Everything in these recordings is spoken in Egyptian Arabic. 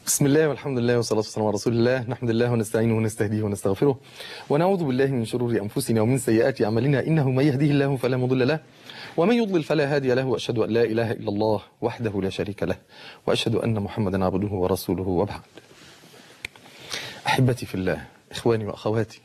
بسم الله والحمد لله والصلاة والسلام على رسول الله نحمد الله ونستعينه ونستهديه ونستغفره ونعوذ بالله من شرور أنفسنا ومن سيئات أعمالنا إنه من يهديه الله فلا مضل له ومن يضلل فلا هادي له وأشهد أن لا إله إلا الله وحده لا شريك له وأشهد أن محمدا عبده ورسوله وبعد أحبتي في الله إخواني وأخواتي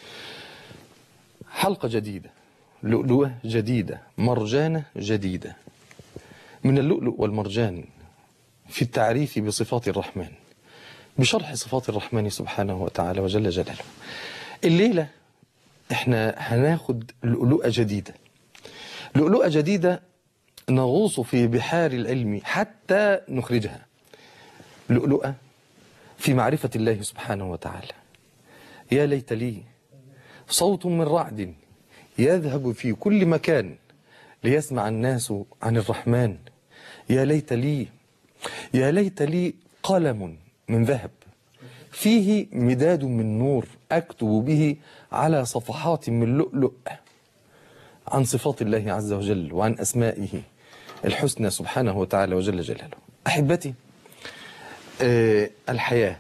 حلقة جديدة لؤلؤة جديدة مرجانة جديدة من اللؤلؤ والمرجان في التعريف بصفات الرحمن بشرح صفات الرحمن سبحانه وتعالى وجل جلاله الليلة احنا هناخد لؤلؤة جديدة لؤلؤة جديدة نغوص في بحار العلم حتى نخرجها لؤلؤة في معرفة الله سبحانه وتعالى يا ليت لي صوت من رعد يذهب في كل مكان ليسمع الناس عن الرحمن يا ليت لي يا ليت لي قلم من ذهب فيه مداد من نور أكتب به على صفحات من لؤلؤ عن صفات الله عز وجل وعن أسمائه الحسنى سبحانه وتعالى وجل جلاله أحبتي أه الحياة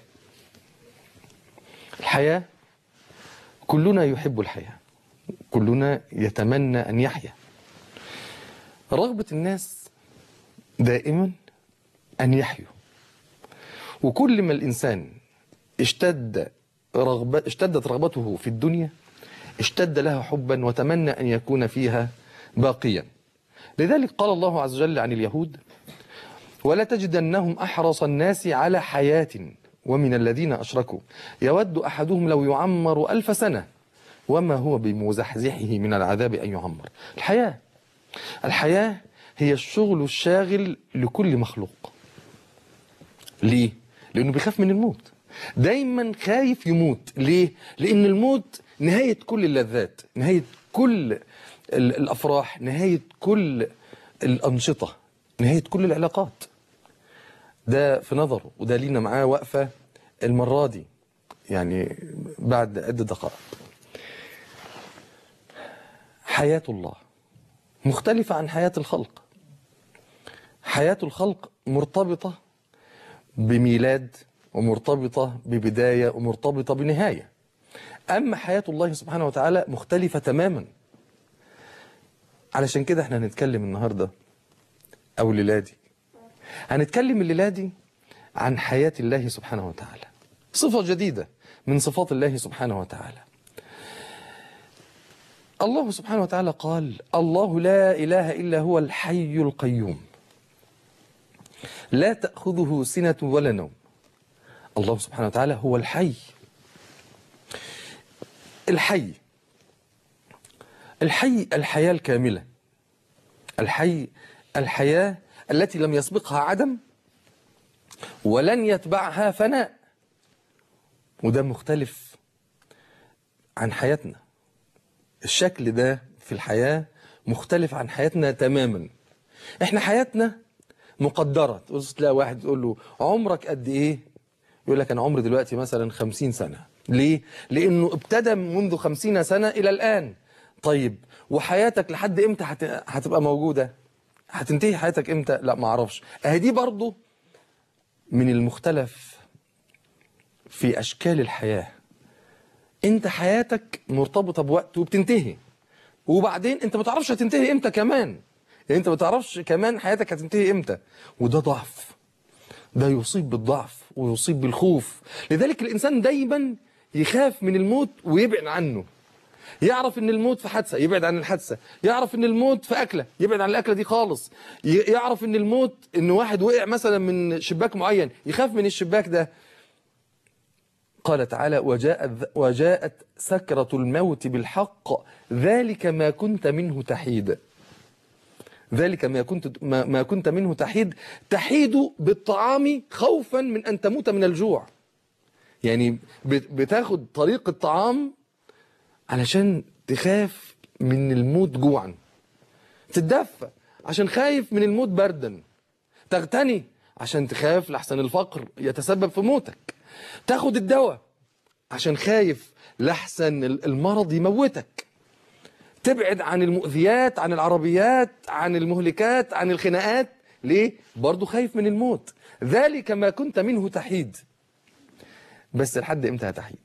الحياة كلنا يحب الحياة كلنا يتمنى أن يحيا رغبة الناس دائما أن يحيوا وكل ما الإنسان اشتد رغبة اشتدت رغبته في الدنيا اشتد لها حبا وتمنى أن يكون فيها باقيا لذلك قال الله عز وجل عن اليهود ولا تجدنهم أحرص الناس على حياة ومن الذين أشركوا يود أحدهم لو يعمر ألف سنة وما هو بمزحزحه من العذاب أن يعمر الحياة الحياة هي الشغل الشاغل لكل مخلوق ليه؟ لأنه بيخاف من الموت دايما خايف يموت ليه؟ لأن الموت نهاية كل اللذات نهاية كل الأفراح نهاية كل الأنشطة نهاية كل العلاقات ده في نظره وده لينا معاه وقفة المرة دي يعني بعد عدة دقائق حياة الله مختلفة عن حياة الخلق حياة الخلق مرتبطة بميلاد ومرتبطة ببداية ومرتبطة بنهاية أما حياة الله سبحانه وتعالى مختلفة تماما علشان كده احنا هنتكلم النهاردة أو الليلة دي هنتكلم الليلة دي عن حياة الله سبحانه وتعالى صفة جديدة من صفات الله سبحانه وتعالى الله سبحانه وتعالى قال الله لا إله إلا هو الحي القيوم لا تأخذه سنة ولا نوم الله سبحانه وتعالى هو الحي الحي الحي الحياة الكاملة الحي الحياة التي لم يسبقها عدم ولن يتبعها فناء وده مختلف عن حياتنا الشكل ده في الحياة مختلف عن حياتنا تماما احنا حياتنا مقدرة تلاقي واحد تقول له عمرك قد ايه يقول لك انا عمري دلوقتي مثلا خمسين سنة ليه لانه ابتدى منذ خمسين سنة الى الان طيب وحياتك لحد امتى هت... هتبقى موجودة هتنتهي حياتك امتى لا ما اعرفش اهي دي برضو من المختلف في اشكال الحياة انت حياتك مرتبطة بوقت وبتنتهي وبعدين انت ما تعرفش هتنتهي امتى كمان يعني انت ما تعرفش كمان حياتك هتنتهي امتى وده ضعف ده يصيب بالضعف ويصيب بالخوف لذلك الانسان دايما يخاف من الموت ويبعد عنه يعرف ان الموت في حادثه يبعد عن الحادثه يعرف ان الموت في اكله يبعد عن الاكله دي خالص يعرف ان الموت ان واحد وقع مثلا من شباك معين يخاف من الشباك ده قال تعالى وجاءت, وجاءت سكرة الموت بالحق ذلك ما كنت منه تحيد ذلك ما كنت ما, ما كنت منه تحيد تحيد بالطعام خوفا من أن تموت من الجوع يعني بتاخد طريق الطعام علشان تخاف من الموت جوعا تتدفى عشان خايف من الموت بردا تغتني عشان تخاف لحسن الفقر يتسبب في موتك تاخد الدواء عشان خايف لحسن المرض يموتك تبعد عن المؤذيات عن العربيات عن المهلكات عن الخناقات ليه برضه خايف من الموت ذلك ما كنت منه تحيد بس لحد امتى هتحيد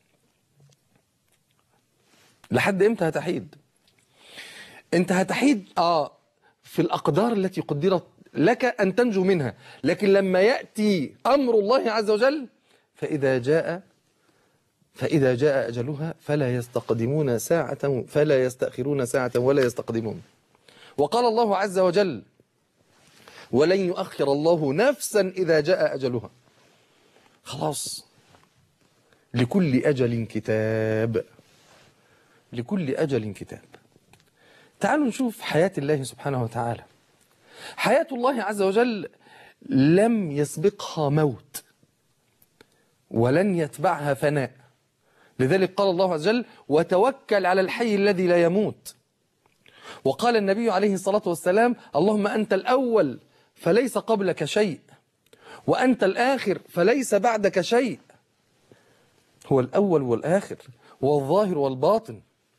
لحد امتى هتحيد انت هتحيد اه في الاقدار التي قدرت لك ان تنجو منها لكن لما ياتي امر الله عز وجل فاذا جاء فاذا جاء اجلها فلا يستقدمون ساعه فلا يستاخرون ساعه ولا يستقدمون وقال الله عز وجل ولن يؤخر الله نفسا اذا جاء اجلها خلاص لكل اجل كتاب لكل أجل كتاب تعالوا نشوف حياة الله سبحانه وتعالى حياة الله عز وجل لم يسبقها موت ولن يتبعها فناء لذلك قال الله عز وجل وتوكل على الحي الذي لا يموت وقال النبي عليه الصلاة والسلام اللهم أنت الأول فليس قبلك شيء وأنت الآخر فليس بعدك شيء هو الأول والآخر والظاهر والباطن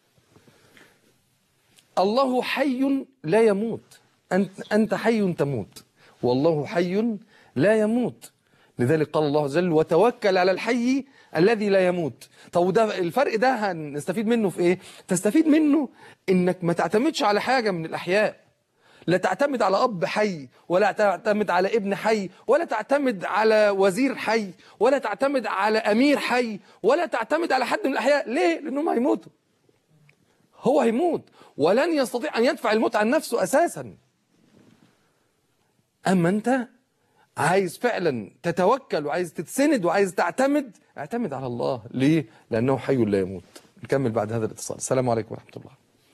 الله حي لا يموت أنت, أنت حي تموت والله حي لا يموت لذلك قال الله عز وجل وتوكل على الحي الذي لا يموت طب ده الفرق ده هنستفيد منه في ايه تستفيد منه انك ما تعتمدش على حاجة من الاحياء لا تعتمد على اب حي ولا تعتمد على ابن حي ولا تعتمد على وزير حي ولا تعتمد على امير حي ولا تعتمد على حد من الاحياء ليه لانهم هيموتوا هو هيموت ولن يستطيع أن يدفع الموت عن نفسه أساسا أما أنت عايز فعلا تتوكل وعايز تتسند وعايز تعتمد اعتمد على الله ليه؟ لأنه حي لا يموت نكمل بعد هذا الاتصال السلام عليكم ورحمة الله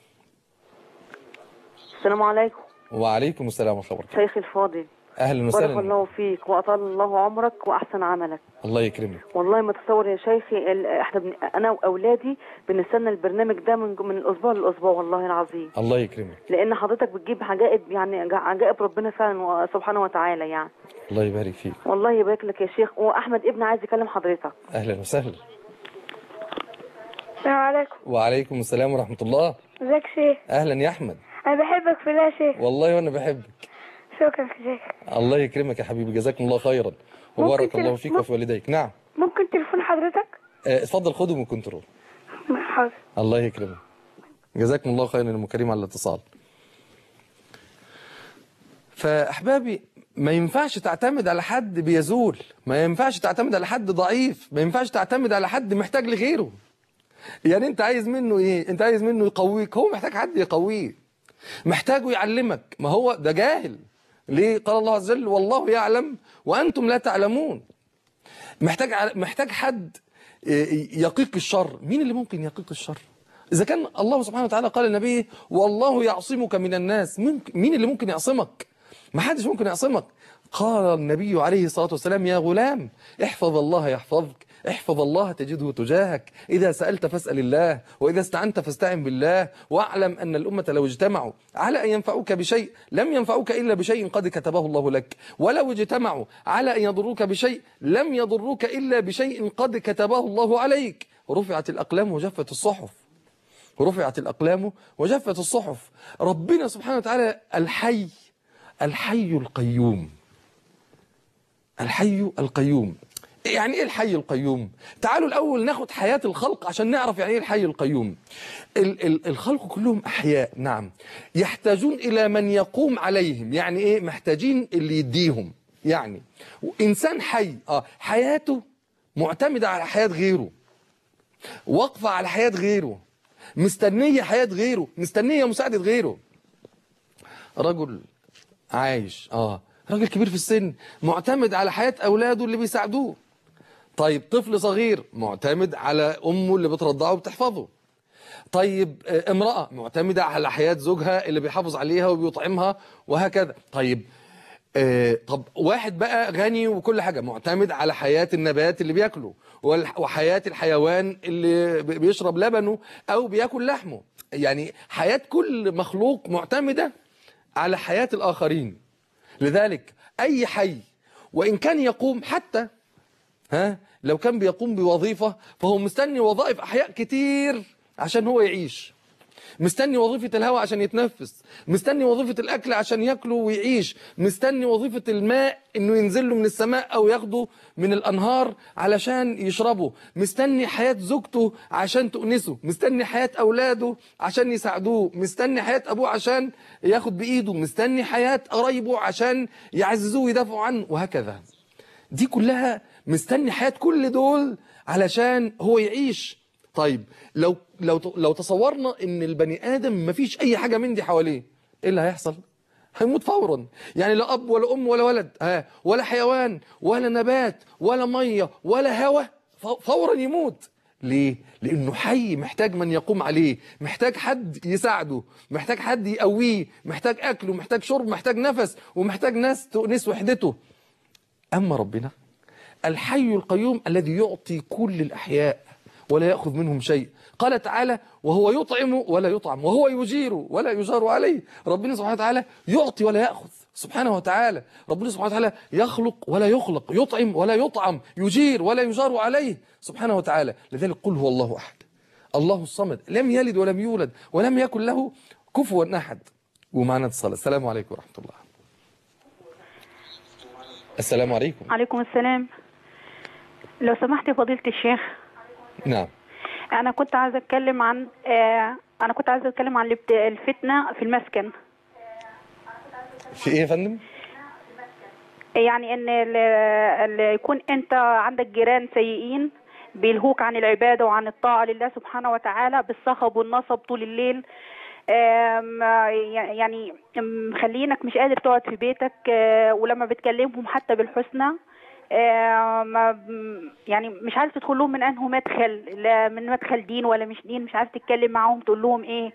السلام عليكم وعليكم السلام ورحمة الله وبركاته شيخي الفاضل أهلا بارك وسهلا الله فيك وأطال الله عمرك وأحسن عملك الله يكرمك والله ما تصور يا شيخي ال- احنا بن... انا واولادي بنستنى البرنامج ده من من الاسبوع للاسبوع والله العظيم الله يكرمك لان حضرتك بتجيب عجائب يعني جا- عجائب ربنا فعلا سبحانه وتعالى يعني الله يبارك فيك والله يبارك لك يا شيخ واحمد ابني عايز يكلم حضرتك أهلا وسهلا السلام عليكم وعليكم السلام ورحمة الله ازيك يا شيخ أهلا يا أحمد انا بحبك في الله يا شيخ والله وأنا بحبك شكرا يا شيخ الله يكرمك يا حبيبي جزاكم الله خيرا وبارك ممكن الله تلف- فيك مم- وفي والديك نعم ممكن تليفون حضرتك آه، اتفضل خده من كنترول حاضر الله يكرمك جزاكم الله خيرا يا ام كريم على الاتصال فاحبابي ما ينفعش تعتمد على حد بيزول ما ينفعش تعتمد على حد ضعيف ما ينفعش تعتمد على حد محتاج لغيره يعني انت عايز منه ايه انت عايز منه يقويك هو محتاج حد يقويه محتاجه يعلمك ما هو ده جاهل ليه قال الله عز وجل والله يعلم وانتم لا تعلمون محتاج ع- محتاج حد ي- يقيك الشر مين اللي ممكن يقيك الشر اذا كان الله سبحانه وتعالى قال لنبيه والله يعصمك من الناس مين مين اللي ممكن يعصمك ما حدش ممكن يعصمك قال النبي عليه الصلاة والسلام يا غلام احفظ الله يحفظك احفظ الله تجده تجاهك إذا سألت فاسأل الله وإذا استعنت فاستعن بالله واعلم أن الأمة لو اجتمعوا على أن ينفعوك بشيء لم ينفعوك إلا بشيء قد كتبه الله لك ولو اجتمعوا على أن يضروك بشيء لم يضروك إلا بشيء قد كتبه الله عليك رفعت الأقلام وجفت الصحف رفعت الأقلام وجفت الصحف ربنا سبحانه وتعالى الحي الحي القيوم الحي القيوم يعني ايه الحي القيوم تعالوا الاول ناخد حياة الخلق عشان نعرف يعني ايه الحي القيوم ال ال الخلق كلهم احياء نعم يحتاجون الى من يقوم عليهم يعني ايه محتاجين اللي يديهم يعني انسان حي اه حياته معتمدة على حياة غيره واقفة على حياة غيره مستنية حياة غيره مستنية مساعدة غيره رجل عايش اه راجل كبير في السن معتمد على حياة اولاده اللي بيساعدوه طيب طفل صغير معتمد على امه اللي بترضعه وبتحفظه طيب آه، امرأة معتمدة على حياة زوجها اللي بيحافظ عليها وبيطعمها وهكذا طيب آه، طب واحد بقى غني وكل حاجة معتمد على حياة النبات اللي بياكله والح- وحياة الحيوان اللي بي- بيشرب لبنه أو بياكل لحمه يعني حياة كل مخلوق معتمدة على حياة الآخرين لذلك أي حي وإن كان يقوم حتى ها لو كان بيقوم بوظيفة فهو مستني وظائف أحياء كتير عشان هو يعيش مستني وظيفة الهواء عشان يتنفس مستني وظيفة الأكل عشان ياكله ويعيش مستني وظيفة الماء إنه ينزل له من السماء أو ياخده من الأنهار علشان يشربه مستني حياة زوجته عشان تؤنسه مستني حياة أولاده عشان يساعدوه مستني حياة أبوه عشان ياخد بإيده مستني حياة قرايبه عشان يعززوه ويدافعوا عنه وهكذا دي كلها مستني حياة كل دول علشان هو يعيش طيب لو لو لو تصورنا ان البني ادم مفيش اي حاجه من دي حواليه ايه اللي هيحصل هيموت فورا يعني لا اب ولا ام ولا ولد ها ولا حيوان ولا نبات ولا ميه ولا هواء فورا يموت ليه لانه حي محتاج من يقوم عليه محتاج حد يساعده محتاج حد يقويه محتاج اكل ومحتاج شرب محتاج نفس ومحتاج ناس تؤنس وحدته اما ربنا الحي القيوم الذي يعطي كل الاحياء ولا يأخذ منهم شيء قال تعالى وهو يطعم ولا يطعم وهو يجير ولا يجار عليه ربنا سبحانه وتعالى يعطي ولا يأخذ سبحانه وتعالى ربنا سبحانه وتعالى يخلق ولا يخلق يطعم ولا يطعم يجير ولا يجار عليه سبحانه وتعالى لذلك قل هو الله أحد الله الصمد لم يلد ولم يولد ولم يكن له كفوا أحد ومعنا اتصال السلام عليكم ورحمة الله السلام عليكم عليكم السلام لو سمحت يا فضيلة الشيخ نعم أنا كنت عايزة أتكلم عن آه أنا كنت عايزة أتكلم عن الابت- الفتنة في المسكن في ايه يا فندم يعني إن ال- ال- يكون أنت عندك جيران سيئين بيلهوك عن العبادة وعن الطاعة لله سبحانه وتعالى بالصخب والنصب طول الليل آم، يعني مخلينك مش قادر تقعد في بيتك آه، ولما بتكلمهم حتى بالحسنى آه، ما يعني مش عارف تدخل لهم من انه مدخل لا من مدخل دين ولا مش دين مش عارف تتكلم معاهم تقول لهم ايه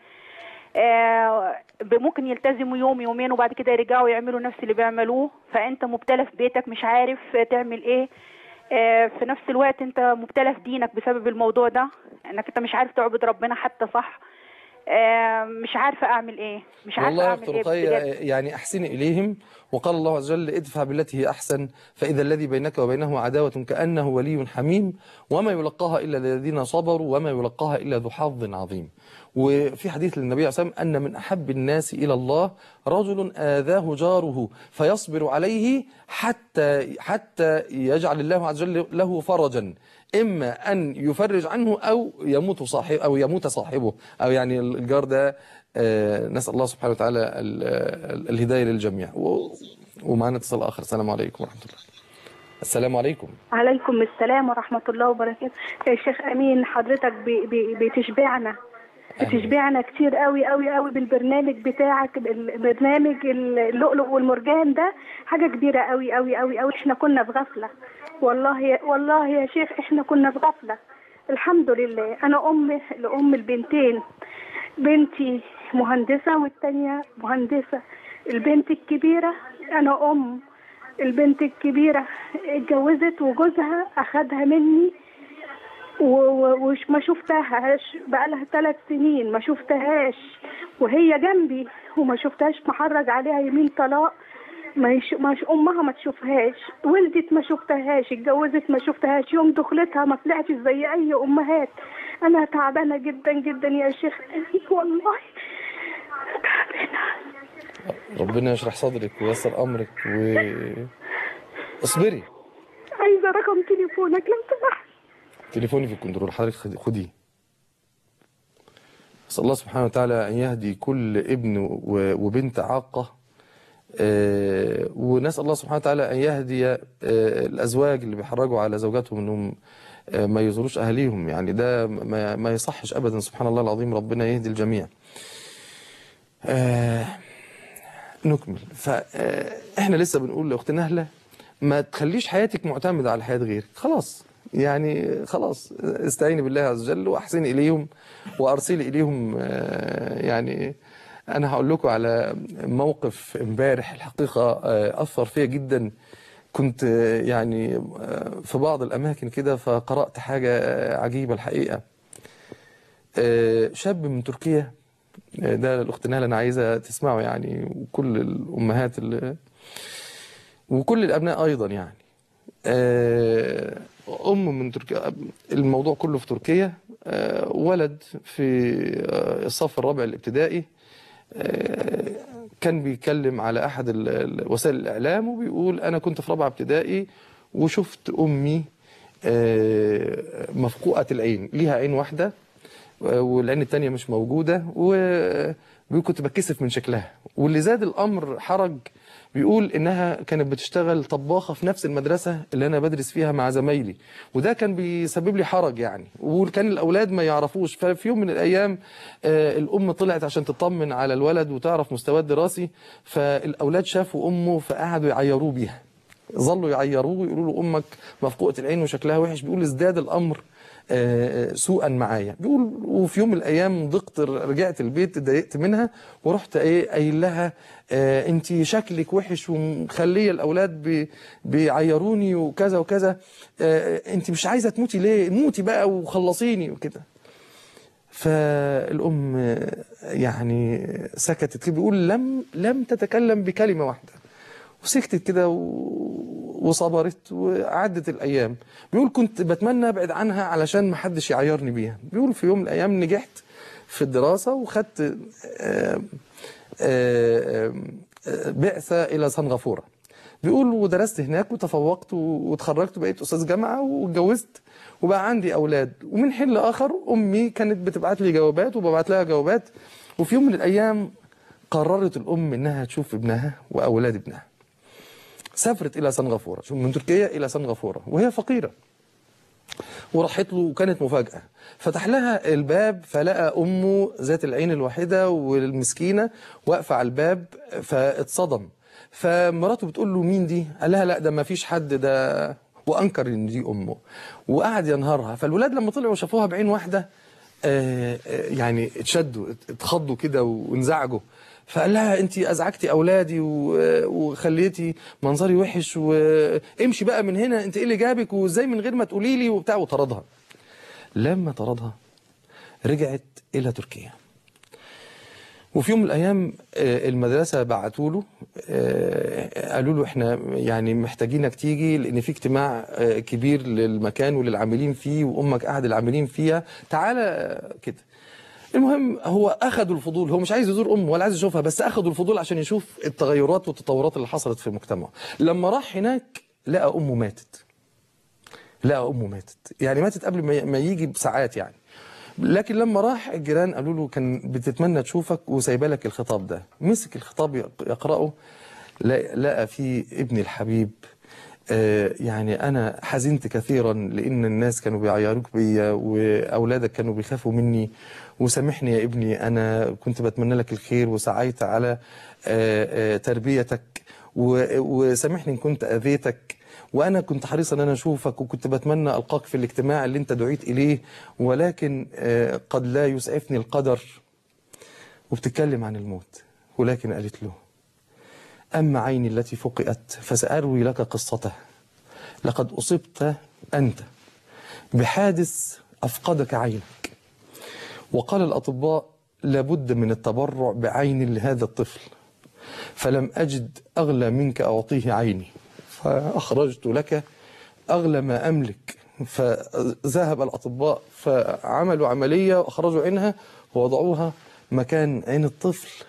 آه، ب- ممكن يلتزموا يوم يومين وبعد كده يرجعوا يعملوا نفس اللي بيعملوه فانت مبتلى في بيتك مش عارف تعمل ايه آه، في نفس الوقت انت مبتلى في دينك بسبب الموضوع ده انك انت مش عارف تعبد ربنا حتى صح آه، مش عارفه اعمل ايه مش عارفه والله يا اعمل أخت ايه رقية بجد. يعني أحسني إليهم وقال الله عز وجل ادفع بالتي هي أحسن فإذا الذي بينك وبينه عداوة كأنه ولي حميم وما يلقاها إلا الذين صبروا وما يلقاها إلا ذو حظ عظيم وفي حديث للنبي صلى الله عليه وسلم أن من أحب الناس إلى الله رجل آذاه جاره فيصبر عليه حتى حتى يجعل الله عز وجل له فرجا إما أن يفرج عنه أو يموت صاحب أو يموت صاحبه أو يعني الجار ده آه، نسأل الله سبحانه وتعالى ال- ال- الهداية للجميع و- ومعنا اتصال آخر السلام عليكم ورحمة الله السلام عليكم عليكم السلام ورحمة الله وبركاته يا شيخ أمين حضرتك بي بي بتشبعنا بتشبعنا كتير قوي قوي قوي بالبرنامج بتاعك البرنامج اللؤلؤ والمرجان ده حاجة كبيرة قوي قوي قوي قوي احنا كنا في غفلة والله يا والله يا شيخ احنا كنا في غفلة الحمد لله انا ام لام البنتين بنتي مهندسة والتانية مهندسة البنت الكبيرة انا ام البنت الكبيرة اتجوزت وجوزها أخدها مني و- و- وش ما شفتهاش بقالها ثلاث سنين ما شفتهاش وهي جنبي وما شفتهاش محرج عليها يمين طلاق ما يش... ما ش... امها ما تشوفهاش ولدت ما شفتهاش اتجوزت ما شفتهاش يوم دخلتها ما طلعتش زي اي امهات انا تعبانه جدا جدا يا شيخ والله تعبانه ربنا يشرح صدرك ويسر أمرك و اصبري عايزه رقم تليفونك لو سمحت تليفوني في الكنترول حضرتك خدي- خديه أسأل الله سبحانه وتعالى أن يهدي كل ابن و- وبنت عاقة آه، ونسأل الله سبحانه وتعالى أن يهدي آه، الأزواج اللي بيحرجوا على زوجاتهم أنهم آه، ما يزوروش أهليهم يعني ده ما ما يصحش أبدا سبحان الله العظيم ربنا يهدي الجميع آه، نكمل فاحنا لسه بنقول لاخت نهله ما تخليش حياتك معتمده على حياه غيرك خلاص يعني خلاص استعيني بالله عز وجل واحسني اليهم وارسلي اليهم آه، يعني انا هقول لكم على موقف امبارح الحقيقه آه، اثر فيا جدا كنت آه، يعني آه، في بعض الاماكن كده فقرات حاجه آه، عجيبه الحقيقه آه، شاب من تركيا آه، ده الاخت نهله انا عايزه تسمعه يعني وكل الامهات اللي وكل الابناء ايضا يعني آه، ام من تركيا الموضوع كله في تركيا آه، ولد في آه، الصف الرابع الابتدائي آه، كان بيتكلم على احد ال- ال- وسائل الاعلام وبيقول انا كنت في رابعه ابتدائي وشفت امي آه، مفقوءه العين ليها عين واحده آه، والعين التانية مش موجودة وبيقول كنت بتكسف من شكلها واللي زاد الأمر حرج بيقول إنها كانت بتشتغل طباخة في نفس المدرسة اللي أنا بدرس فيها مع زمايلي وده كان بيسبب لي حرج يعني وكان الأولاد ما يعرفوش ففي يوم من الأيام آه، الأم طلعت عشان تطمن على الولد وتعرف مستواه الدراسي فالأولاد شافوا أمه فقعدوا يعيروه بيها ظلوا يعيروه ويقولوا له امك مفقوءه العين وشكلها وحش بيقول ازداد الامر آه، سوءا معايا بيقول وفي يوم من الايام ضقت رجعت البيت اتضايقت منها ورحت ايه قايل لها آه، انت شكلك وحش ومخليه الاولاد بي- بيعيروني وكذا وكذا آه، انت مش عايزه تموتي ليه موتي بقى وخلصيني وكده فالام آه، يعني سكتت كده بيقول لم لم تتكلم بكلمه واحده وسكتت كده و- وصبرت وعدت الايام بيقول كنت بتمنى ابعد عنها علشان ما حدش يعيرني بيها بيقول في يوم من الايام نجحت في الدراسه وخدت آه، آه، آه، آه، بعثه الى سنغافوره بيقول ودرست هناك وتفوقت واتخرجت وبقيت استاذ جامعه واتجوزت وبقى عندي اولاد ومن حين لاخر امي كانت بتبعت لي جوابات وببعت لها جوابات وفي يوم من الايام قررت الام انها تشوف ابنها واولاد ابنها سافرت الى سنغافوره شوف من تركيا الى سنغافوره وهي فقيره وراحت له وكانت مفاجاه فتح لها الباب فلقى امه ذات العين الواحده والمسكينه واقفه على الباب فاتصدم فمراته بتقول له مين دي قال لها لا ده ما فيش حد ده وانكر ان دي امه وقعد ينهارها فالولاد لما طلعوا شافوها بعين واحده آه، آه، يعني اتشدوا اتخضوا كده وانزعجوا فقال لها انت ازعجتي اولادي و- وخليتي منظري وحش وامشي بقى من هنا انت ايه اللي جابك وازاي من غير ما تقولي لي وبتاع وطردها لما طردها رجعت الى تركيا وفي يوم من الايام آه، المدرسه بعتوا له آه، قالوا له احنا يعني محتاجينك تيجي لان في اجتماع آه، كبير للمكان وللعاملين فيه وامك احد العاملين فيها تعالى آه، كده المهم هو اخذوا الفضول هو مش عايز يزور امه ولا عايز يشوفها بس اخذوا الفضول عشان يشوف التغيرات والتطورات اللي حصلت في المجتمع لما راح هناك لقى امه ماتت لقى امه ماتت يعني ماتت قبل ما ما يجي بساعات يعني لكن لما راح الجيران قالوا له كان بتتمنى تشوفك وسايبه لك الخطاب ده مسك الخطاب يق- يقراه لقى لقى فيه ابني الحبيب آه، يعني انا حزنت كثيرا لان الناس كانوا بيعيروك بيا واولادك كانوا بيخافوا مني وسامحني يا ابني انا كنت بتمنى لك الخير وسعيت على آه، آه، تربيتك و- وسامحني ان كنت اذيتك وانا كنت حريص ان انا اشوفك وكنت بتمنى القاك في الاجتماع اللي انت دعيت اليه ولكن آه، قد لا يسعفني القدر وبتتكلم عن الموت ولكن قالت له أما عيني التي فقئت فسأروي لك قصته لقد أصبت أنت بحادث أفقدك عينك وقال الأطباء لابد من التبرع بعين لهذا الطفل فلم أجد أغلى منك أعطيه عيني فأخرجت لك أغلى ما أملك فذهب الأطباء فعملوا عملية وأخرجوا عينها ووضعوها مكان عين الطفل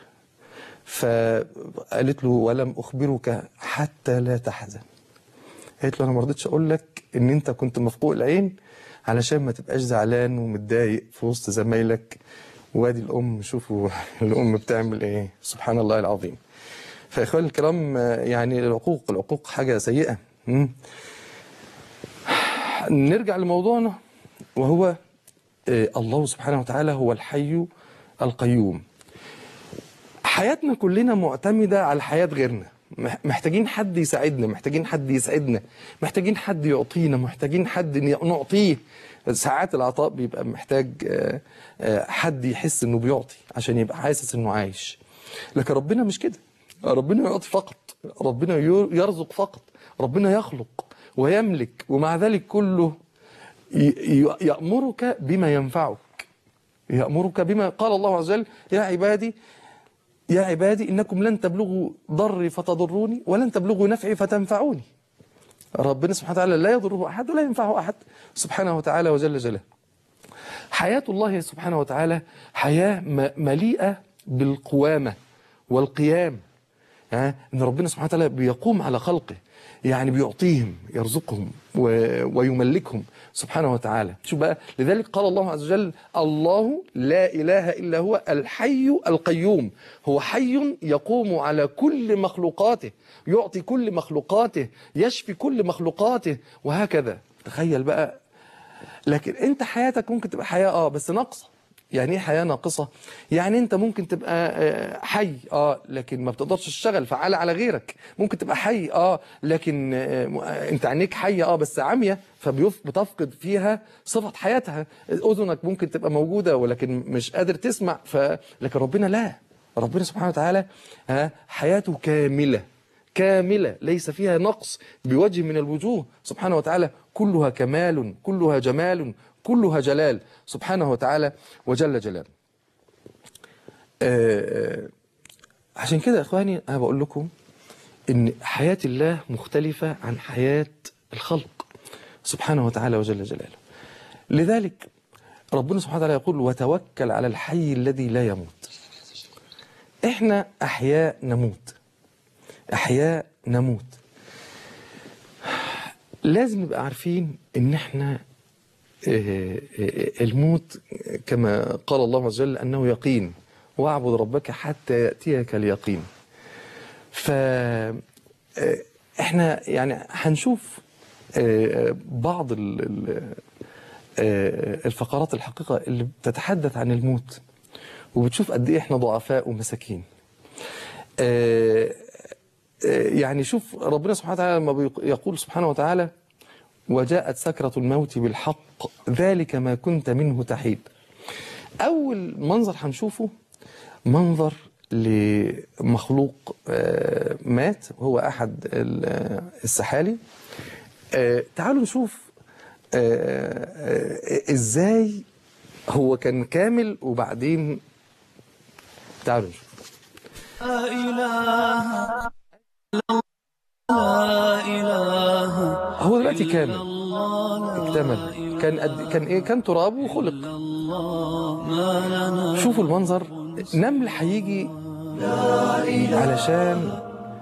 فقالت له ولم أخبرك حتى لا تحزن قالت له أنا ما رضيتش أقول لك إن أنت كنت مفقوع العين علشان ما تبقاش زعلان ومتضايق في وسط زمايلك وادي الأم شوفوا الأم بتعمل إيه سبحان الله العظيم فإخواني الكرام آه، يعني العقوق العقوق حاجة سيئة مم. نرجع لموضوعنا وهو آه، الله سبحانه وتعالى هو الحي القيوم حياتنا كلنا معتمدة على حياة غيرنا مح- محتاجين حد يساعدنا محتاجين حد يسعدنا محتاجين حد يعطينا محتاجين حد ن- نعطيه ساعات العطاء بيبقى محتاج آه، آه، حد يحس انه بيعطي عشان يبقى حاسس انه عايش لكن ربنا مش كده ربنا يعطي فقط ربنا ير- يرزق فقط ربنا يخلق ويملك ومع ذلك كله ي- ي- يأمرك بما ينفعك يأمرك بما قال الله عز وجل يا عبادي يا عبادي إنكم لن تبلغوا ضري فتضروني ولن تبلغوا نفعي فتنفعوني ربنا سبحانه وتعالى لا يضره أحد ولا ينفعه أحد سبحانه وتعالى وجل جلاله حياة الله سبحانه وتعالى حياة م- مليئة بالقوامة والقيام ها ان ربنا سبحانه وتعالى بيقوم على خلقه يعني بيعطيهم يرزقهم و- ويملكهم سبحانه وتعالى شوف بقى لذلك قال الله عز وجل الله لا اله الا هو الحي القيوم هو حي يقوم على كل مخلوقاته يعطي كل مخلوقاته يشفي كل مخلوقاته وهكذا تخيل بقى لكن انت حياتك ممكن تبقى حياه اه بس ناقصه يعني ايه حياه ناقصه يعني انت ممكن تبقى آه، حي اه لكن ما بتقدرش تشتغل فعال على غيرك ممكن تبقى حي اه لكن آه، م- آه، انت عينيك حيه اه بس عاميه فبتفقد فيها صفه حياتها اذنك ممكن تبقى موجوده ولكن مش قادر تسمع ف لكن ربنا لا ربنا سبحانه وتعالى ها حياته كامله كاملة ليس فيها نقص بوجه من الوجوه سبحانه وتعالى كلها كمال كلها جمال كلها جلال سبحانه وتعالى وجل جلاله آه، عشان كده يا اخواني انا بقول لكم ان حياة الله مختلفة عن حياة الخلق سبحانه وتعالى وجل جلاله لذلك ربنا سبحانه وتعالى يقول وتوكل على الحي الذي لا يموت احنا احياء نموت احياء نموت لازم نبقى عارفين ان احنا آه، آه، الموت كما قال الله عز وجل انه يقين واعبد ربك حتى ياتيك اليقين ف آه، احنا يعني هنشوف آه، بعض ال- ال- آه، الفقرات الحقيقه اللي بتتحدث عن الموت وبتشوف قد ايه احنا ضعفاء ومساكين آه، يعني شوف ربنا سبحانه وتعالى لما بيق- يقول سبحانه وتعالى وجاءت سكرة الموت بالحق ذلك ما كنت منه تحيد أول منظر هنشوفه منظر لمخلوق آه، مات هو أحد ال- آه، السحالي آه، تعالوا نشوف آه، آه، إزاي هو كان كامل وبعدين تعالوا نشوف لا إله لا إله هو دلوقتي كامل الله اكتمل كان قد كان ايه كان تراب وخلق الله ما لنا شوفوا المنظر نمل هيجي علشان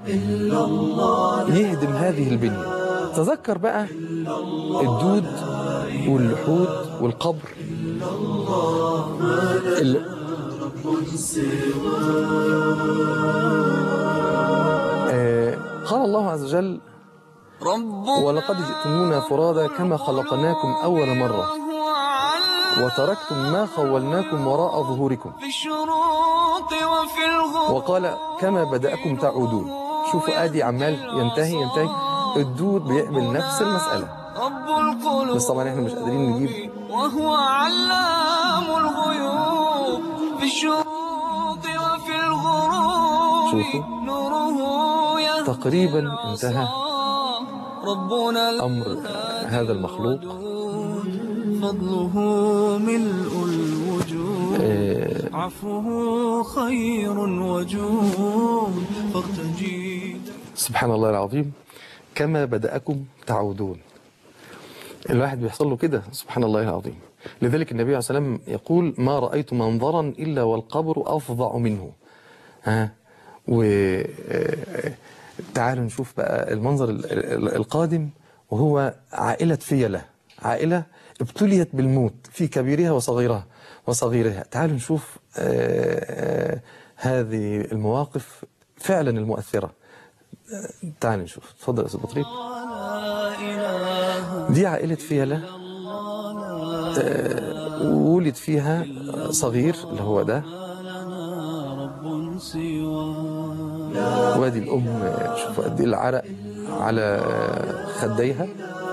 يهدم هذه البنية تذكر بقى الدود واللحود والقبر ال... آه قال الله عز وجل رب ولقد جئتمونا فرادا كما خلقناكم أول مرة وتركتم ما خولناكم وراء ظهوركم في الشروق وفي الغروب وقال كما بدأكم تعودون شوفوا آدي عمال ينتهي ينتهي الدود بيعمل نفس المسألة رب القلوب بس طبعا احنا مش قادرين نجيب وهو علام الغيوب في الشروق وفي الغروب شوفوا. نوره يهدي تقريبا انتهى ربنا أمر هذا المخلوق فضله ملء الوجود آه، عفوه خير وجود فارتجي سبحان الله العظيم كما بدأكم تعودون الواحد بيحصل له كده سبحان الله العظيم لذلك النبي عليه الصلاة والسلام يقول ما رأيت منظرا إلا والقبر أفظع منه ها و آه، تعالوا نشوف بقى المنظر ال- ال- القادم وهو عائلة فيلة عائلة ابتليت بالموت في كبيرها وصغيرها وصغيرها تعالوا نشوف آه، آه، هذه المواقف فعلا المؤثرة آه، تعالوا نشوف تفضل يا أستاذ بطريق لا إله دي عائلة فيلة آه، ولد فيها صغير اللي هو ده لنا رب سوى وادي الأم شوفوا قد إيه العرق على خديها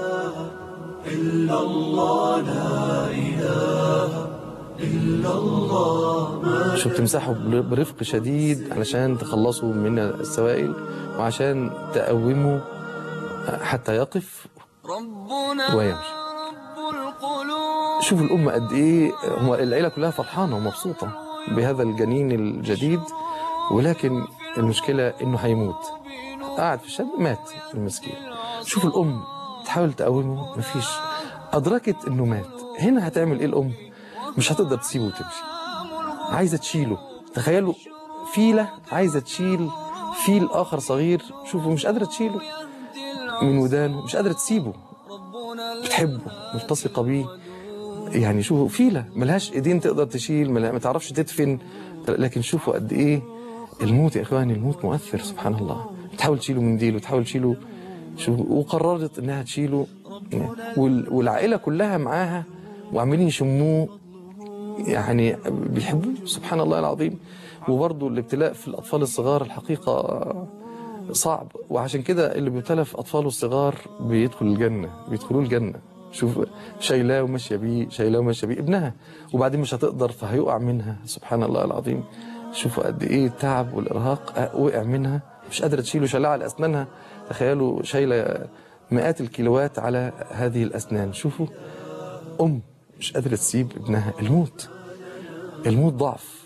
شو بتمسحوا بر- برفق شديد علشان تخلصوا من السوائل وعشان تقوموا حتى يقف ربنا ويمشي. رب القلوب شوفوا الأم قد إيه هم العيلة كلها فرحانة ومبسوطة بهذا الجنين الجديد ولكن المشكلة إنه هيموت قاعد في الشاب مات المسكين شوف الأم تحاول تقومه مفيش أدركت إنه مات هنا هتعمل إيه الأم مش هتقدر تسيبه وتمشي عايزة تشيله تخيلوا فيلة عايزة تشيل فيل آخر صغير شوفوا مش قادرة تشيله من ودانه مش قادرة تسيبه بتحبه ملتصقة بيه يعني شوفوا فيلة ملهاش ايدين تقدر تشيل ملها- ما تعرفش تدفن لكن شوفوا قد ايه الموت يا اخواني الموت مؤثر سبحان الله تحاول تشيله من ديله تحاول تشيله شوف وقررت انها تشيله وال- والعائله كلها معاها وعمالين يشموه يعني بيحبوه سبحان الله العظيم وبرضه الابتلاء في الاطفال الصغار الحقيقه صعب وعشان كده اللي بيبتلى في اطفاله الصغار بيدخل الجنه بيدخلوا الجنه شوف شايلاه وماشيه بيه شايلاه وماشيه بيه ابنها وبعدين مش هتقدر فهيقع منها سبحان الله العظيم شوفوا قد ايه التعب والارهاق أه، وقع منها مش قادره تشيله شالها على اسنانها تخيلوا شايله مئات الكيلوات على هذه الاسنان شوفوا ام مش قادره تسيب ابنها الموت الموت ضعف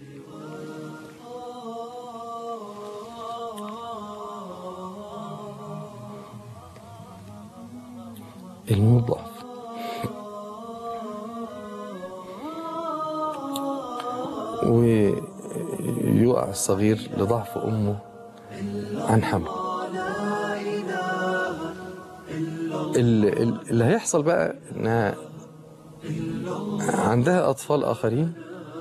الموت ضعف ويقع الصغير لضعف أمه عن حمل ال- ال- اللي هيحصل بقى انها عندها اطفال اخرين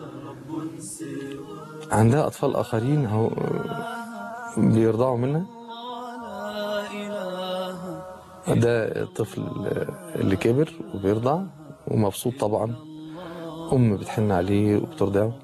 عندها اطفال اخرين هو بيرضعوا منها ده الطفل اللي كبر وبيرضع ومبسوط طبعا ام بتحن عليه وبترضعه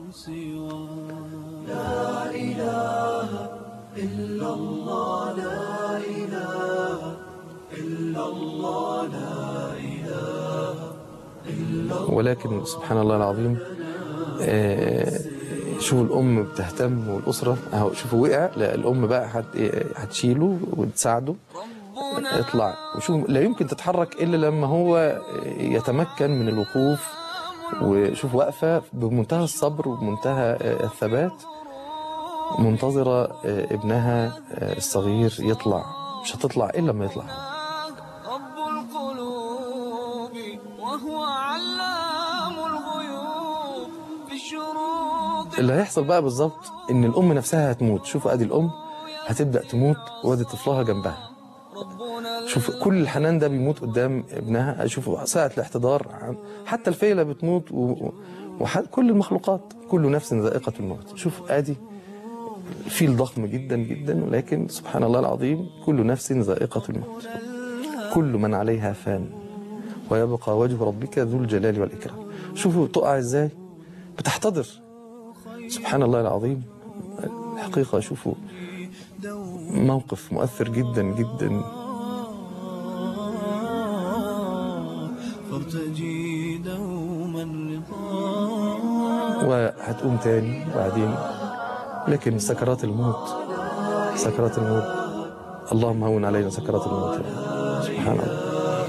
ولكن سبحان الله العظيم آه، شوفوا الام بتهتم والاسره اهو شوفوا وقع لا الام بقى هت- هتشيله وتساعده يطلع وشوف لا يمكن تتحرك الا لما هو يتمكن من الوقوف وشوف واقفه بمنتهى الصبر وبمنتهى آه، الثبات منتظره آه، ابنها آه، الصغير يطلع مش هتطلع الا لما يطلع رب القلوب وهو علام الغيوب في الشروق اللي هيحصل بقى بالظبط ان الام نفسها هتموت شوفوا ادي الام هتبدا تموت وادي طفلها جنبها شوف كل الحنان ده بيموت قدام ابنها شوفوا ساعة الاحتضار عن- حتى الفيلة بتموت و... وكل المخلوقات كل نفس ذائقة الموت شوف ادي فيل ضخم جدا جدا ولكن سبحان الله العظيم كل نفس ذائقة الموت كل من عليها فان ويبقى وجه ربك ذو الجلال والإكرام شوفوا تقع ازاي بتحتضر سبحان الله العظيم الحقيقة شوفوا موقف مؤثر جدا جدا فارتجي دوما رضا وهتقوم تاني بعدين لكن سكرات الموت سكرات الموت اللهم هون علينا سكرات الموت يا رب. سبحان الله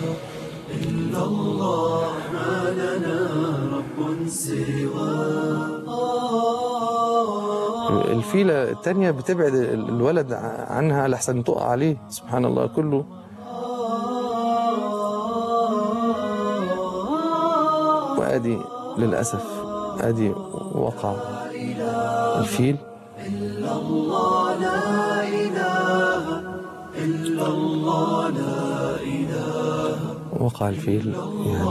الفيلة التانية بتبعد ال- الولد ع- عنها لحسن تقع عليه سبحان الله كله وادي للاسف ادي وقع الفيل وقع الفيل يعني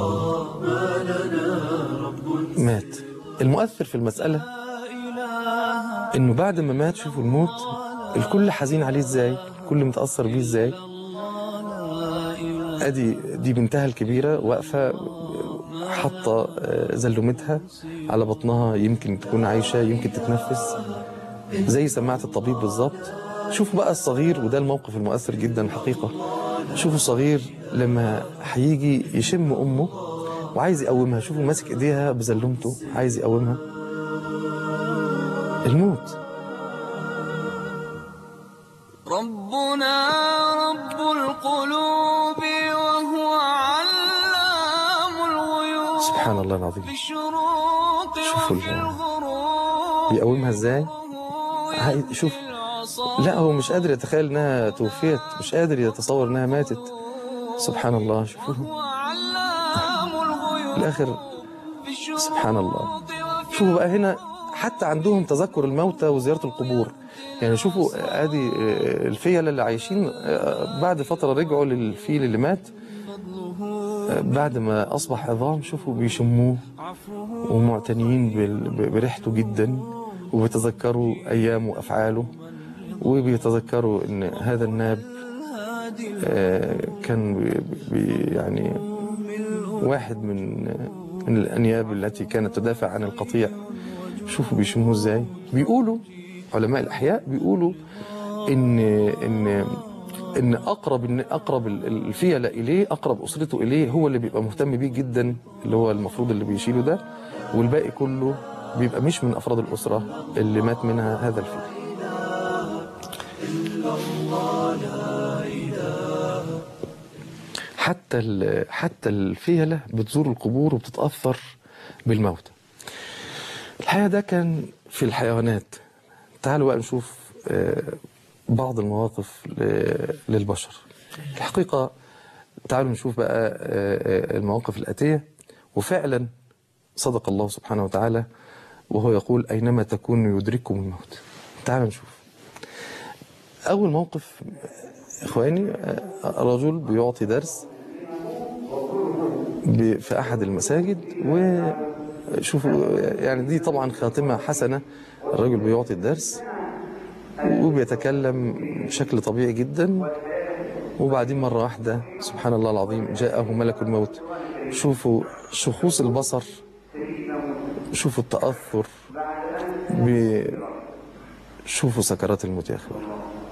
مات المؤثر في المسألة انه بعد ما مات شوفوا الموت الكل حزين عليه ازاي الكل متأثر بيه ازاي ادي دي بنتها الكبيرة واقفة حاطة آه، زلومتها على بطنها يمكن تكون عايشة يمكن تتنفس زي سماعة الطبيب بالظبط شوفوا بقى الصغير وده الموقف المؤثر جدا الحقيقة شوفوا الصغير لما هيجي يشم أمه وعايز يقومها شوفوا ماسك ايديها بزلومته عايز يقومها الموت ربنا رب القلوب وهو علام الغيوب سبحان الله العظيم في الشروق شوفوا وفي ال- الغروب بيقومها ازاي عايز شوف لا هو مش قادر يتخيل انها توفيت مش قادر يتصور انها ماتت سبحان الله شوفوا وهو علام الغيوب الاخر في الشروق سبحان الله شوفوا بقى هنا حتى عندهم تذكر الموتى وزيارة القبور يعني شوفوا ادي آه، الفيلة اللي عايشين آه، بعد فترة رجعوا للفيل اللي مات آه، بعد ما أصبح عظام شوفوا بيشموه ومعتنيين بال- ب- بريحته جدا وبيتذكروا أيامه وأفعاله وبيتذكروا أن هذا الناب آه، كان بي بي- يعني واحد من من الأنياب التي كانت تدافع عن القطيع شوفوا بيشموه ازاي بيقولوا علماء الأحياء بيقولوا إن إن إن أقرب إن أقرب ال- الفيلة إليه أقرب أسرته إليه هو اللي بيبقى مهتم بيه جدا اللي هو المفروض اللي بيشيله ده والباقي كله بيبقى مش من أفراد الأسرة اللي مات منها هذا الفيل حتى ال- حتى الفيلة بتزور القبور وبتتأثر بالموتى الحقيقة ده كان في الحيوانات تعالوا بقى نشوف آه، بعض المواقف ل- للبشر الحقيقة تعالوا نشوف بقى آه، آه، المواقف الآتية وفعلا صدق الله سبحانه وتعالى وهو يقول أينما تكونوا يدرككم الموت تعالوا نشوف أول موقف إخواني آه، رجل بيعطي درس ب- في أحد المساجد وشوفوا يعني دي طبعا خاتمة حسنة الرجل بيعطي الدرس وبيتكلم بشكل طبيعي جدا وبعدين مرة واحدة سبحان الله العظيم جاءه ملك الموت شوفوا شخوص البصر شوفوا التأثر ب شوفوا سكرات الموت يا أخوان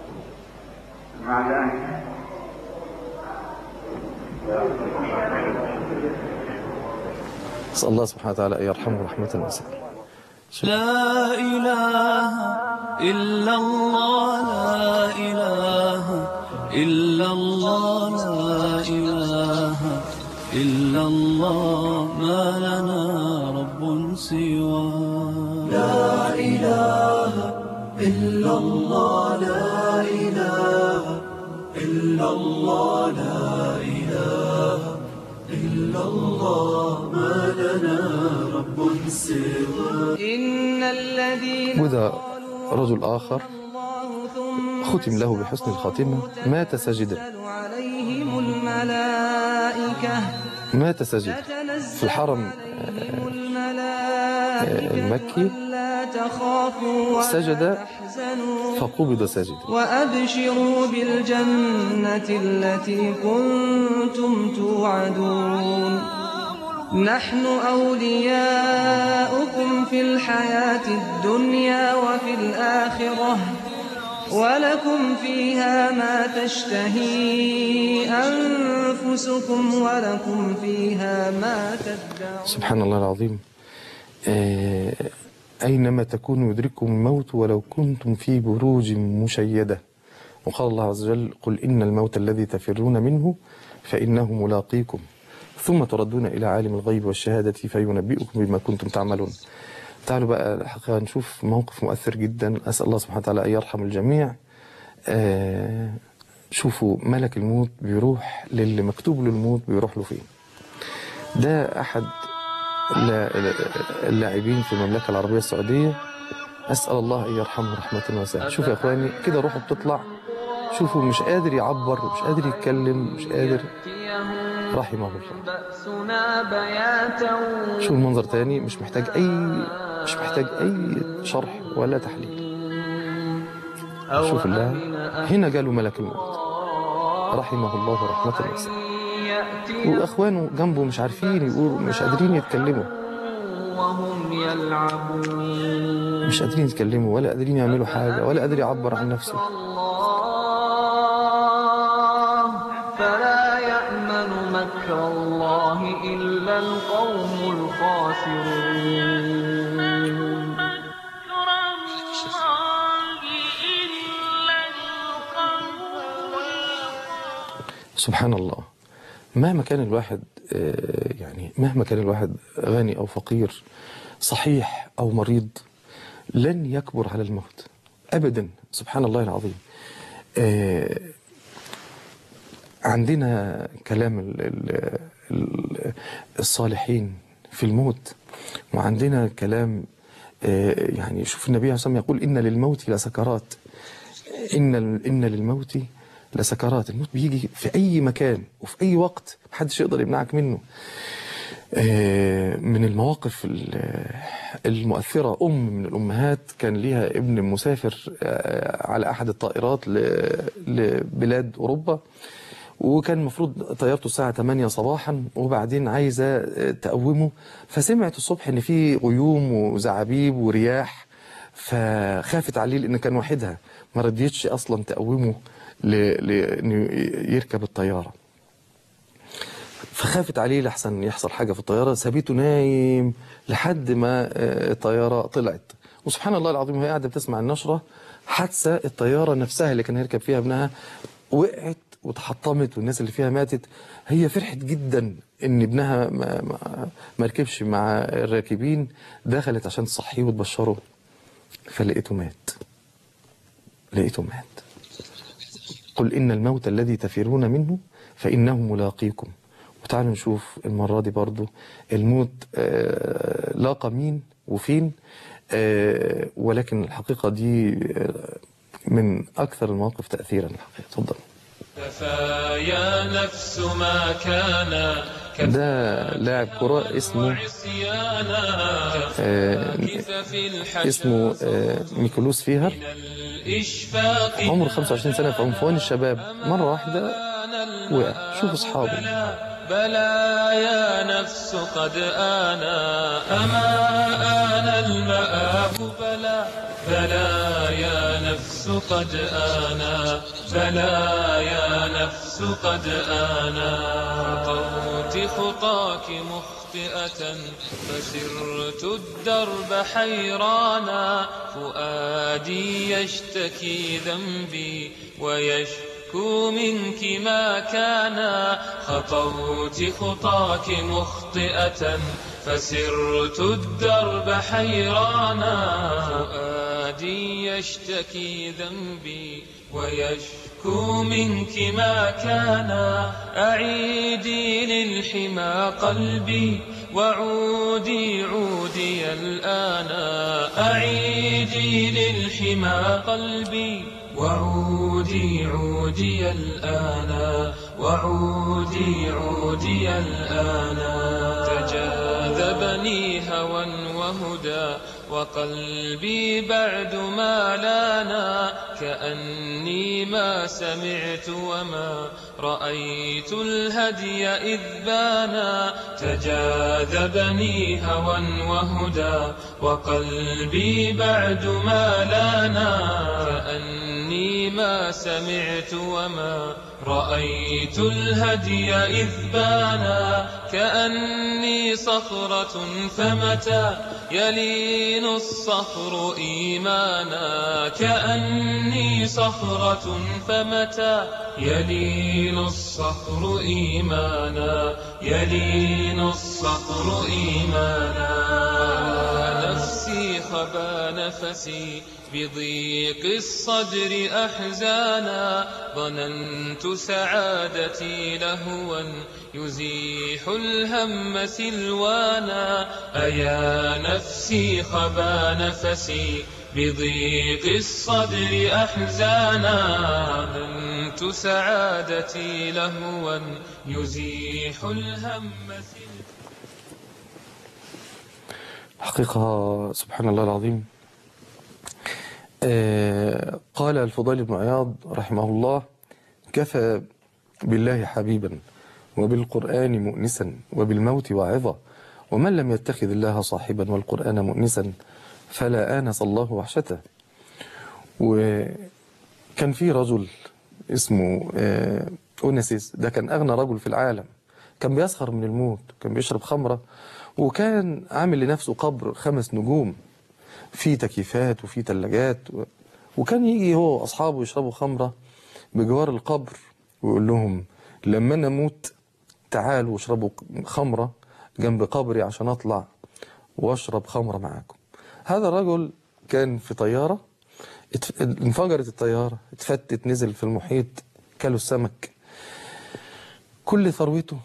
أسأل الله سبحانه وتعالى أن يرحمه رحمة واسعة لا إله إلا الله لا إله إلا الله لا إله إلا الله ما لنا رب سوى لا إله إلا الله لا إله إلا الله لا إله إلا الله ما لنا رب سوى إن الذين وده رجل آخر ختم له بحسن الخاتمة مات ساجدا عليهم الملائكة مات ساجدا في الحرم الملائكة المكي لا تخافوا ولا سجد تحزنوا فقبض ساجدا وأبشروا بالجنة التي كنتم توعدون نحن أولياؤكم في الحياة الدنيا وفي الآخرة ولكم فيها ما تشتهي أنفسكم ولكم فيها ما تدعون سبحان الله العظيم آه، أينما تكونوا يدرككم الموت ولو كنتم في بروج مشيدة وقال الله عز وجل قل إن الموت الذي تفرون منه فإنه ملاقيكم ثم تردون إلى عالم الغيب والشهادة فينبئكم بما كنتم تعملون تعالوا بقى الحقيقة نشوف موقف مؤثر جدا أسأل الله سبحانه وتعالى أن يرحم الجميع آه، شوفوا ملك الموت بيروح للي مكتوب له الموت بيروح له فين ده أحد الل- اللاعبين في المملكة العربية السعودية أسأل الله أن يرحمه رحمة واسعة شوف يا أخواني كده روحه بتطلع شوفوا مش قادر يعبر مش قادر يتكلم مش قادر رحمه الله بأسنا بياتا شوف المنظر تاني مش محتاج أي مش محتاج أي شرح ولا تحليل شوف الله هنا قالوا ملك الموت رحمه الله رحمة واسعة وأخوانه جنبه مش عارفين يقولوا مش قادرين يتكلموا وهم يلعبون مش قادرين يتكلموا ولا قادرين يعملوا حاجة ولا قادر يعبر عن نفسه الله فلا يأمن مكر الله إلا القوم الخاسرون سبحان الله مهما كان الواحد آه، يعني مهما كان الواحد غني أو فقير صحيح أو مريض لن يكبر على الموت أبدا سبحان الله العظيم آه، عندنا كلام ال- ال- ال- الصالحين في الموت وعندنا كلام آه، يعني شوف النبي عليه الصلاة والسلام يقول إن للموت لسكرات إن إن للموت لسكرات الموت بيجي في أي مكان وفي أي وقت محدش يقدر يمنعك منه آه، من المواقف ال- المؤثرة أم من الأمهات كان ليها ابن مسافر آه، على أحد الطائرات ل- لبلاد أوروبا وكان المفروض طيارته الساعة 8 صباحا وبعدين عايزة آه، تقومه فسمعت الصبح إن في غيوم وزعابيب ورياح فخافت عليه لأن كان وحيدها ما رضيتش أصلا تقومه ل- لأنه يركب الطيارة فخافت عليه لحسن يحصل حاجة في الطيارة سابته نايم لحد ما آه، الطيارة طلعت وسبحان الله العظيم وهي قاعدة بتسمع النشرة حادثة الطيارة نفسها اللي كان هيركب فيها ابنها وقعت وتحطمت والناس اللي فيها ماتت هي فرحت جدا ان ابنها ما, ما, ما ركبش مع الراكبين دخلت عشان تصحيه وتبشره فلقيته مات لقيته مات قل إن الموت الذي تفرون منه فإنه ملاقيكم وتعالوا نشوف المرة دي برضو الموت آه، لاقى مين وفين آه، ولكن الحقيقة دي آه، من أكثر المواقف تأثيرا الحقيقة تفضل كفى يا نفس ما كان ده لاعب كرة اسمه عصيانا آه، كف في الحشا اسمه آه، ميكولوس فيهر الإشفاق عمره 25 سنة في عنفوان الشباب مرة واحدة وقع شوف أصحابه بلى يا نفس قد آنا أما آن المآب بلى بلى يا نفس قد آنا بلى يا نفس قد آنا خطوت خطاك مخطئة فسرت الدرب حيرانا فؤادي يشتكي ذنبي ويشكو يشكو منك ما كان خطوت خطاك مخطئة فسرت الدرب حيرانا فؤادي يشتكي ذنبي ويشكو منك ما كان أعيدي للحمى قلبي وعودي عودي الآن أعيدي للحمى قلبي وعودي عودي الآن وعودي عودي الآن تجاذبني هوى وهدى وقلبي بعد ما لانا كأني ما سمعت وما رأيت الهدي إذ بانا تجاذبني هوى وهدى وقلبي بعد ما لانا كأني ما سمعت وما رأيت الهدي إذ بانا كأني صخرة فمتى يلين الصخر إيمانا كأني صخرة فمتى يلين الصخر إيمانا يلين الصخر إيمانا نفسي خبا نفسي بضيق الصدر أحزانا ظننت سعادتي لهوا يزيح الهم سلوانا أيا نفسي خبا نفسي بضيق الصدر أحزانا ظننت سعادتي لهوا يزيح الهم سلوانا حقيقة سبحان الله العظيم آه، قال الفضيل بن عياض رحمه الله كفى بالله حبيبا وبالقرآن مؤنسا وبالموت واعظا ومن لم يتخذ الله صاحبا والقرآن مؤنسا فلا آنس الله وحشته وكان في رجل اسمه آه، أونسيس ده كان أغنى رجل في العالم كان بيسخر من الموت كان بيشرب خمرة وكان عامل لنفسه قبر خمس نجوم فيه تكييفات وفيه ثلاجات و... وكان يجي هو وأصحابه يشربوا خمرة بجوار القبر ويقول لهم لما أنا أموت تعالوا واشربوا خمرة جنب قبري عشان أطلع وأشرب خمرة معاكم هذا الرجل كان في طيارة اتف... انفجرت الطيارة اتفتت نزل في المحيط كلوا السمك كل ثروته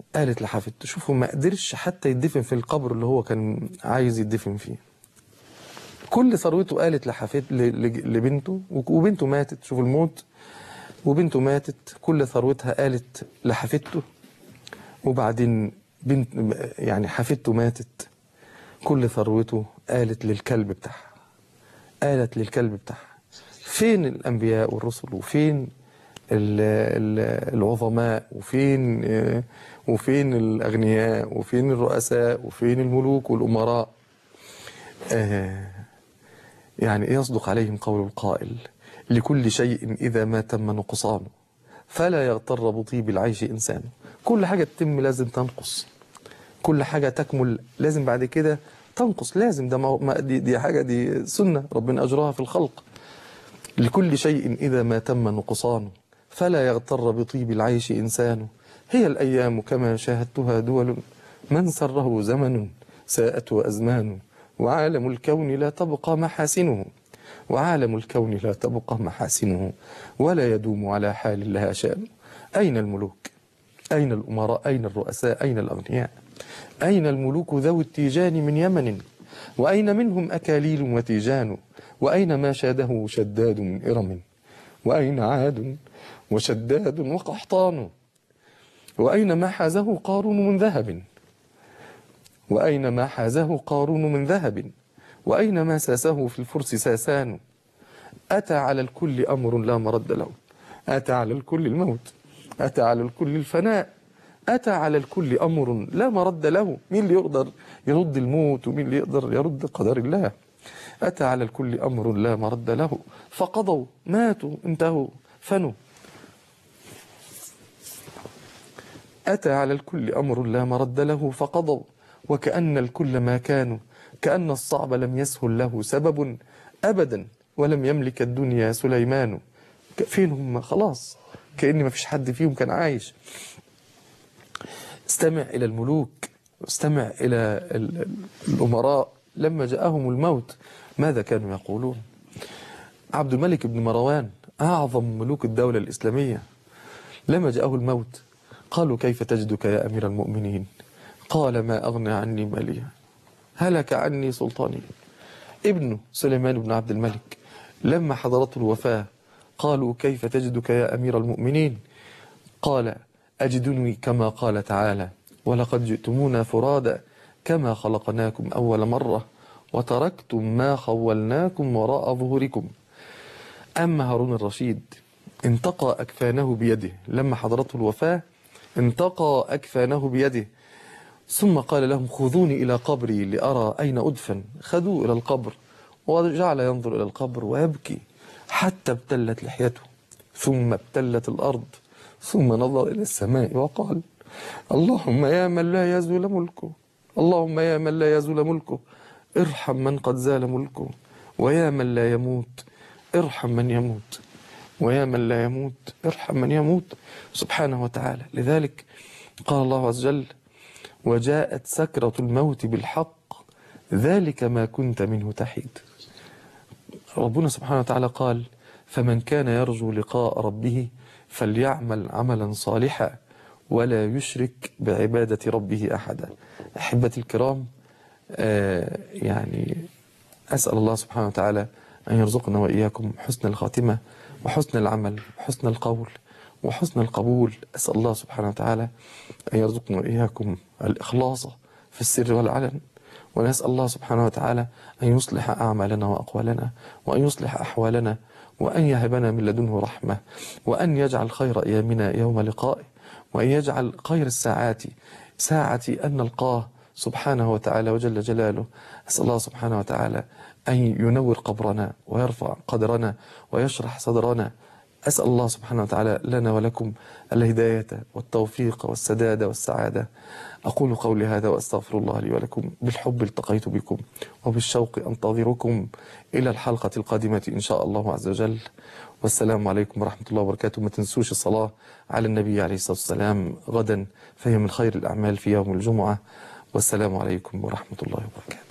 قالت لحفيدته شوفوا ما قدرش حتى يدفن في القبر اللي هو كان عايز يدفن فيه كل ثروته قالت لحفيد ل- ل- لبنته وبنته ماتت شوف الموت وبنته ماتت كل ثروتها قالت لحفيدته وبعدين بنت يعني حفيدته ماتت كل ثروته قالت للكلب بتاعها قالت للكلب بتاعها فين الأنبياء والرسل وفين ال- ال- العظماء وفين آه، وفين الأغنياء وفين الرؤساء وفين الملوك والأمراء آه، يعني يصدق عليهم قول القائل لكل شيء إذا ما تم نقصانه فلا يغتر بطيب العيش إنسان كل حاجة تتم لازم تنقص كل حاجة تكمل لازم بعد كده تنقص لازم ده ما ما- دي, دي حاجة دي سنة ربنا أجراها في الخلق لكل شيء إذا ما تم نقصانه فلا يغتر بطيب العيش إنسان هي الأيام كما شاهدتها دول من سره زمن ساءته أزمان وعالم الكون لا تبقى محاسنه وعالم الكون لا تبقى محاسنه ولا يدوم على حال لها شأن أين الملوك أين الأمراء أين الرؤساء أين الأغنياء أين الملوك ذوي التيجان من يمن وأين منهم أكاليل وتيجان وأين ما شاده شداد من إرم وأين عاد وشداد وقحطان وأين ما حازه قارون من ذهب وأين ما حازه قارون من ذهب وأين ما ساسه في الفرس ساسان أتى على الكل أمر لا مرد له أتى على الكل الموت أتى على الكل الفناء أتى على الكل أمر لا مرد له مين اللي يقدر يرد الموت ومين اللي يقدر يرد قدر الله أتى على الكل أمر لا مرد له فقضوا ماتوا انتهوا فنوا أتى على الكل أمر لا مرد له فقضوا وكأن الكل ما كانوا كأن الصعب لم يسهل له سبب أبدا ولم يملك الدنيا سليمان ك- فين هم خلاص كأن ما فيش حد فيهم كان عايش استمع إلى الملوك استمع إلى ال- ال- الأمراء لما جاءهم الموت ماذا كانوا يقولون عبد الملك بن مروان أعظم ملوك الدولة الإسلامية لما جاءه الموت قالوا كيف تجدك يا أمير المؤمنين قال ما أغنى عني ماليا هلك عني سلطاني ابنه سليمان بن عبد الملك لما حضرته الوفاة قالوا كيف تجدك يا أمير المؤمنين قال أجدني كما قال تعالى ولقد جئتمونا فرادا كما خلقناكم أول مرة وتركتم ما خولناكم وراء ظهوركم أما هارون الرشيد انتقى أكفانه بيده لما حضرته الوفاة انتقى أكفانه بيده ثم قال لهم خذوني إلى قبري لأرى أين أدفن خذوه إلى القبر وجعل ينظر إلى القبر ويبكي حتى ابتلت لحيته ثم ابتلت الأرض ثم نظر إلى السماء وقال اللهم يا من لا يزول ملكه اللهم يا من لا يزول ملكه ارحم من قد زال ملكه ويا من لا يموت ارحم من يموت ويا من لا يموت ارحم من يموت سبحانه وتعالى لذلك قال الله عز وجل وجاءت سكرة الموت بالحق ذلك ما كنت منه تحيد ربنا سبحانه وتعالى قال فمن كان يرجو لقاء ربه فليعمل عملا صالحا ولا يشرك بعبادة ربه أحدا أحبتي الكرام آه يعني أسأل الله سبحانه وتعالى أن يرزقنا وإياكم حسن الخاتمة وحسن العمل وحسن القول وحسن القبول أسأل الله سبحانه وتعالى أن يرزقنا وإياكم الإخلاص في السر والعلن ونسأل الله سبحانه وتعالى أن يصلح أعمالنا وأقوالنا وأن يصلح أحوالنا وأن يهبنا من لدنه رحمة وأن يجعل خير أيامنا يوم لقائه وأن يجعل خير الساعات ساعة أن نلقاه سبحانه وتعالى وجل جلاله أسأل الله سبحانه وتعالى أن ينور قبرنا ويرفع قدرنا ويشرح صدرنا أسأل الله سبحانه وتعالى لنا ولكم الهداية والتوفيق والسداد والسعادة أقول قولي هذا وأستغفر الله لي ولكم بالحب التقيت بكم وبالشوق أنتظركم إلى الحلقة القادمة إن شاء الله عز وجل والسلام عليكم ورحمة الله وبركاته ما تنسوش الصلاة على النبي عليه الصلاة والسلام غدا فهي من خير الأعمال في يوم الجمعة والسلام عليكم ورحمة الله وبركاته